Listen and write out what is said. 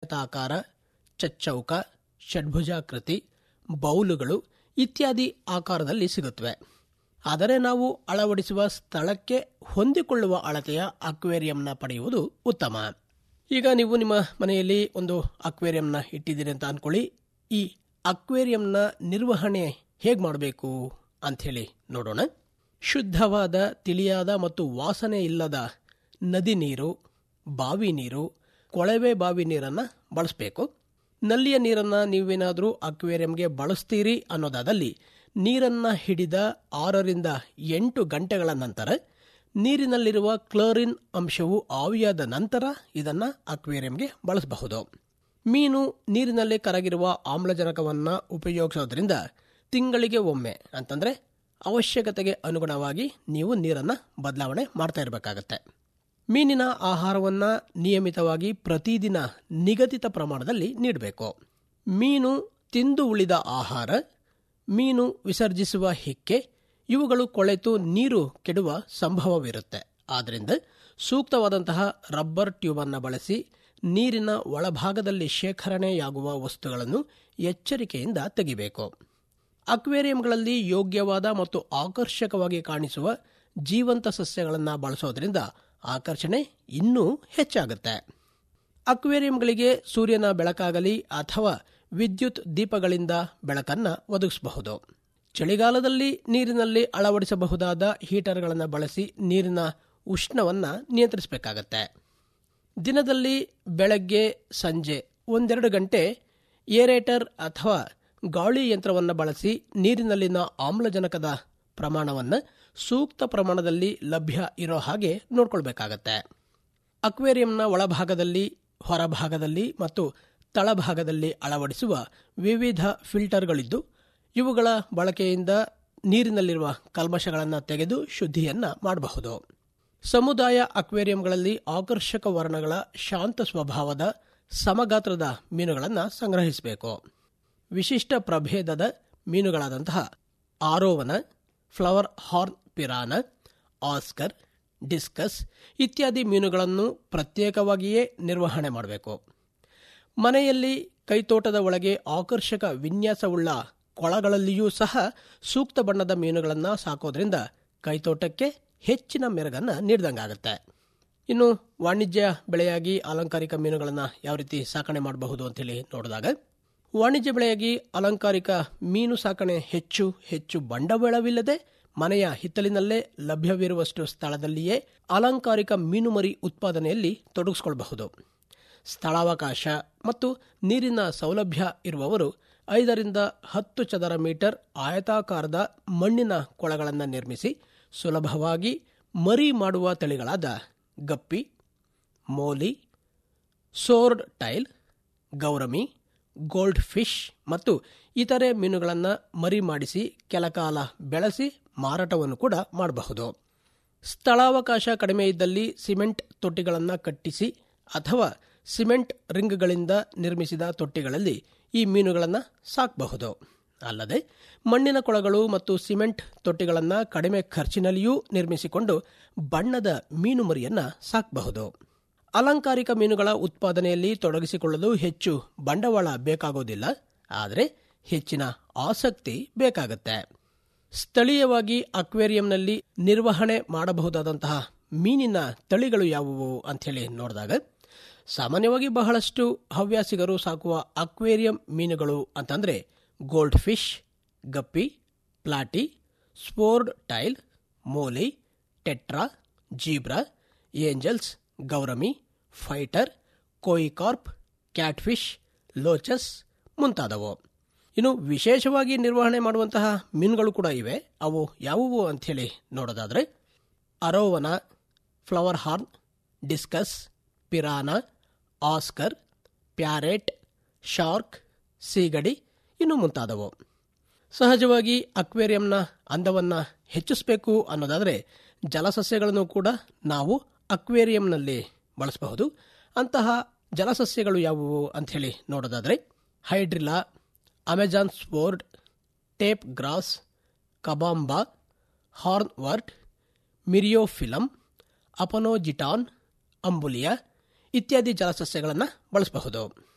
ಆಯತಾಕಾರ ಚಚ್ಚೌಕ ಷಡ್ಭುಜಾಕೃತಿ ಬೌಲುಗಳು ಇತ್ಯಾದಿ ಆಕಾರದಲ್ಲಿ ಸಿಗುತ್ತವೆ ಆದರೆ ನಾವು ಅಳವಡಿಸುವ ಸ್ಥಳಕ್ಕೆ ಹೊಂದಿಕೊಳ್ಳುವ ಅಳತೆಯ ಅಕ್ವೇರಿಯಂನ ಪಡೆಯುವುದು ಉತ್ತಮ ಈಗ ನೀವು ನಿಮ್ಮ ಮನೆಯಲ್ಲಿ ಒಂದು ಅಕ್ವೇರಿಯಂನ ಇಟ್ಟಿದ್ದೀರಿ ಅಂತ ಅನ್ಕೊಳ್ಳಿ ಈ ಅಕ್ವೇರಿಯಂನ ನಿರ್ವಹಣೆ ಹೇಗೆ ಮಾಡಬೇಕು ಅಂಥೇಳಿ ನೋಡೋಣ ಶುದ್ಧವಾದ ತಿಳಿಯಾದ ಮತ್ತು ವಾಸನೆ ಇಲ್ಲದ ನದಿ ನೀರು ಬಾವಿ ನೀರು ಕೊಳವೆ ಬಾವಿ ನೀರನ್ನು ಬಳಸಬೇಕು ನಲ್ಲಿಯ ನೀರನ್ನು ನೀವೇನಾದರೂ ಅಕ್ವೇರಿಯಂಗೆ ಬಳಸ್ತೀರಿ ಅನ್ನೋದಾದಲ್ಲಿ ನೀರನ್ನ ಹಿಡಿದ ಆರರಿಂದ ಎಂಟು ಗಂಟೆಗಳ ನಂತರ ನೀರಿನಲ್ಲಿರುವ ಕ್ಲೋರಿನ್ ಅಂಶವು ಆವಿಯಾದ ನಂತರ ಇದನ್ನ ಅಕ್ವೇರಿಯಂಗೆ ಬಳಸಬಹುದು ಮೀನು ನೀರಿನಲ್ಲಿ ಕರಗಿರುವ ಆಮ್ಲಜನಕವನ್ನ ಉಪಯೋಗಿಸೋದ್ರಿಂದ ತಿಂಗಳಿಗೆ ಒಮ್ಮೆ ಅಂತಂದ್ರೆ ಅವಶ್ಯಕತೆಗೆ ಅನುಗುಣವಾಗಿ ನೀವು ನೀರನ್ನ ಬದಲಾವಣೆ ಮಾಡ್ತಾ ಇರಬೇಕಾಗತ್ತೆ ಮೀನಿನ ಆಹಾರವನ್ನ ನಿಯಮಿತವಾಗಿ ಪ್ರತಿದಿನ ನಿಗದಿತ ಪ್ರಮಾಣದಲ್ಲಿ ನೀಡಬೇಕು ಮೀನು ತಿಂದು ಉಳಿದ ಆಹಾರ ಮೀನು ವಿಸರ್ಜಿಸುವ ಹಿಕ್ಕೆ ಇವುಗಳು ಕೊಳೆತು ನೀರು ಕೆಡುವ ಸಂಭವವಿರುತ್ತೆ ಆದ್ದರಿಂದ ಸೂಕ್ತವಾದಂತಹ ರಬ್ಬರ್ ಟ್ಯೂಬ್ ಅನ್ನು ಬಳಸಿ ನೀರಿನ ಒಳಭಾಗದಲ್ಲಿ ಶೇಖರಣೆಯಾಗುವ ವಸ್ತುಗಳನ್ನು ಎಚ್ಚರಿಕೆಯಿಂದ ತೆಗಿಬೇಕು ಅಕ್ವೇರಿಯಂಗಳಲ್ಲಿ ಯೋಗ್ಯವಾದ ಮತ್ತು ಆಕರ್ಷಕವಾಗಿ ಕಾಣಿಸುವ ಜೀವಂತ ಸಸ್ಯಗಳನ್ನು ಬಳಸೋದ್ರಿಂದ ಆಕರ್ಷಣೆ ಇನ್ನೂ ಹೆಚ್ಚಾಗುತ್ತೆ ಅಕ್ವೇರಿಯಂಗಳಿಗೆ ಸೂರ್ಯನ ಬೆಳಕಾಗಲಿ ಅಥವಾ ವಿದ್ಯುತ್ ದೀಪಗಳಿಂದ ಬೆಳಕನ್ನ ಒದಗಿಸಬಹುದು ಚಳಿಗಾಲದಲ್ಲಿ ನೀರಿನಲ್ಲಿ ಅಳವಡಿಸಬಹುದಾದ ಹೀಟರ್ಗಳನ್ನು ಬಳಸಿ ನೀರಿನ ಉಷ್ಣವನ್ನ ನಿಯಂತ್ರಿಸಬೇಕಾಗತ್ತೆ ದಿನದಲ್ಲಿ ಬೆಳಗ್ಗೆ ಸಂಜೆ ಒಂದೆರಡು ಗಂಟೆ ಏರೇಟರ್ ಅಥವಾ ಗಾಳಿ ಯಂತ್ರವನ್ನು ಬಳಸಿ ನೀರಿನಲ್ಲಿನ ಆಮ್ಲಜನಕದ ಪ್ರಮಾಣವನ್ನು ಸೂಕ್ತ ಪ್ರಮಾಣದಲ್ಲಿ ಲಭ್ಯ ಇರೋ ಹಾಗೆ ನೋಡ್ಕೊಳ್ಬೇಕಾಗತ್ತೆ ಅಕ್ವೇರಿಯಂನ ಒಳಭಾಗದಲ್ಲಿ ಹೊರಭಾಗದಲ್ಲಿ ಮತ್ತು ತಳಭಾಗದಲ್ಲಿ ಅಳವಡಿಸುವ ವಿವಿಧ ಫಿಲ್ಟರ್ಗಳಿದ್ದು ಇವುಗಳ ಬಳಕೆಯಿಂದ ನೀರಿನಲ್ಲಿರುವ ಕಲ್ಮಶಗಳನ್ನು ತೆಗೆದು ಶುದ್ಧಿಯನ್ನ ಮಾಡಬಹುದು ಸಮುದಾಯ ಅಕ್ವೇರಿಯಂಗಳಲ್ಲಿ ಆಕರ್ಷಕ ವರ್ಣಗಳ ಶಾಂತ ಸ್ವಭಾವದ ಸಮಗಾತ್ರದ ಮೀನುಗಳನ್ನು ಸಂಗ್ರಹಿಸಬೇಕು ವಿಶಿಷ್ಟ ಪ್ರಭೇದದ ಮೀನುಗಳಾದಂತಹ arowana flowerhorn piranha oscar discus ಇತ್ಯಾದಿ ಮೀನುಗಳನ್ನು ಪ್ರತ್ಯೇಕವಾಗಿಯೇ ನಿರ್ವಹಣೆ ಮಾಡಬೇಕು ಮನೆಯಲ್ಲಿ ಕೈತೋಟದ ಒಳಗೆ ಆಕರ್ಷಕ ವಿನ್ಯಾಸವುಳ್ಳ ಕೊಳಗಳಲ್ಲಿಯೂ ಸಹ ಸೂಕ್ತ ಬಣ್ಣದ ಮೀನುಗಳನ್ನು ಸಾಕೋದ್ರಿಂದ ಕೈತೋಟಕ್ಕೆ ಹೆಚ್ಚಿನ ಮೆರುಗನ್ನು ನೀಡಿದಂಗಾಗುತ್ತೆ ಇನ್ನು ವಾಣಿಜ್ಯ ಬೆಳೆಯಾಗಿ ಅಲಂಕಾರಿಕ ಮೀನುಗಳನ್ನು ಯಾವ ರೀತಿ ಸಾಕಣೆ ಮಾಡಬಹುದು ಅಂತೇಳಿ ನೋಡಿದಾಗ ವಾಣಿಜ್ಯ ಬೆಳೆಯಾಗಿ ಅಲಂಕಾರಿಕ ಮೀನು ಸಾಕಣೆ ಹೆಚ್ಚು ಹೆಚ್ಚು ಬಂಡವಾಳವಿಲ್ಲದೆ ಮನೆಯ ಹಿತ್ತಲಿನಲ್ಲೇ ಲಭ್ಯವಿರುವಷ್ಟು ಸ್ಥಳದಲ್ಲಿಯೇ ಅಲಂಕಾರಿಕ ಮೀನುಮರಿ ಉತ್ಪಾದನೆಯಲ್ಲಿ ತೊಡಗಿಸಿಕೊಳ್ಳಬಹುದು ಸ್ಥಳಾವಕಾಶ ಮತ್ತು ನೀರಿನ ಸೌಲಭ್ಯ ಇರುವವರು ಐದರಿಂದ ಹತ್ತು ಚದರ ಮೀಟರ್ ಆಯತಾಕಾರದ ಮಣ್ಣಿನ ಕೊಳಗಳನ್ನು ನಿರ್ಮಿಸಿ ಸುಲಭವಾಗಿ ಮರಿ ಮಾಡುವ ತಳಿಗಳಾದ guppy molly swordtail gourami goldfish ಮತ್ತು ಇತರೆ ಮೀನುಗಳನ್ನು ಮರಿ ಮಾಡಿಸಿ ಕೆಲಕಾಲ ಬೆಳೆಸಿ ಮಾರಾಟವನ್ನು ಕೂಡ ಮಾಡಬಹುದು ಸ್ಥಳಾವಕಾಶ ಕಡಿಮೆ ಇದ್ದಲ್ಲಿ ಸಿಮೆಂಟ್ ತೊಟ್ಟಿಗಳನ್ನು ಕಟ್ಟಿಸಿ ಅಥವಾ ಸಿಮೆಂಟ್ ರಿಂಗ್ಗಳಿಂದ ನಿರ್ಮಿಸಿದ ತೊಟ್ಟಿಗಳಲ್ಲಿ ಈ ಮೀನುಗಳನ್ನು ಸಾಕಬಹುದು ಅಲ್ಲದೆ ಮಣ್ಣಿನ ಕೊಳಗಳು ಮತ್ತು ಸಿಮೆಂಟ್ ತೊಟ್ಟಿಗಳನ್ನು ಕಡಿಮೆ ಖರ್ಚಿನಲ್ಲಿಯೂ ನಿರ್ಮಿಸಿಕೊಂಡು ಬಣ್ಣದ ಮೀನು ಮರಿಯನ್ನ ಸಾಕಬಹುದು ಅಲಂಕಾರಿಕ ಮೀನುಗಳ ಉತ್ಪಾದನೆಯಲ್ಲಿ ತೊಡಗಿಸಿಕೊಳ್ಳಲು ಹೆಚ್ಚು ಬಂಡವಾಳ ಬೇಕಾಗೋದಿಲ್ಲ ಆದರೆ ಹೆಚ್ಚಿನ ಆಸಕ್ತಿ ಬೇಕಾಗುತ್ತೆ ಸ್ಥಳೀಯವಾಗಿ ಅಕ್ವೇರಿಯಂನಲ್ಲಿ ನಿರ್ವಹಣೆ ಮಾಡಬಹುದಾದಂತಹ ಮೀನಿನ ತಳಿಗಳು ಯಾವುವು ಅಂಥೇಳಿ ನೋಡಿದಾಗ ಸಾಮಾನ್ಯವಾಗಿ ಬಹಳಷ್ಟು ಹವ್ಯಾಸಿಗರು ಸಾಕುವ ಅಕ್ವೇರಿಯಂ ಮೀನುಗಳು ಅಂತಂದ್ರೆ goldfish guppy platy swordtail molly tetra zebra angels gourami fighter koi carp catfish loaches ಮುಂತಾದವು ಇನ್ನು ವಿಶೇಷವಾಗಿ ನಿರ್ವಹಣೆ ಮಾಡುವಂತಹ ಮೀನುಗಳು ಕೂಡ ಇವೆ ಅವು ಯಾವುವು ಅಂಥೇಳಿ ನೋಡೋದಾದ್ರೆ arowana flowerhorn discus piranha oscar parrot shark ಸೀಗಡಿ ಇನ್ನು ಮುಂತಾದವು ಸಹಜವಾಗಿ ಅಕ್ವೇರಿಯಂನ ಅಂದವನ್ನ ಹೆಚ್ಚಿಸಬೇಕು ಅನ್ನೋದಾದರೆ ಜಲಸಸ್ಯಗಳನ್ನು ಕೂಡ ನಾವು ಅಕ್ವೇರಿಯಂನಲ್ಲಿ ಬಳಸಬಹುದು ಅಂತಹ ಜಲಸಸ್ಯಗಳು ಯಾವುವು ಅಂಥೇಳಿ ನೋಡೋದಾದರೆ hydrilla Amazon sword tape grass cabomba hornwort myriophyllum aponogeton ambulia ಇತ್ಯಾದಿ ಜಲಸಸ್ಯಗಳನ್ನು ಬಳಸಬಹುದು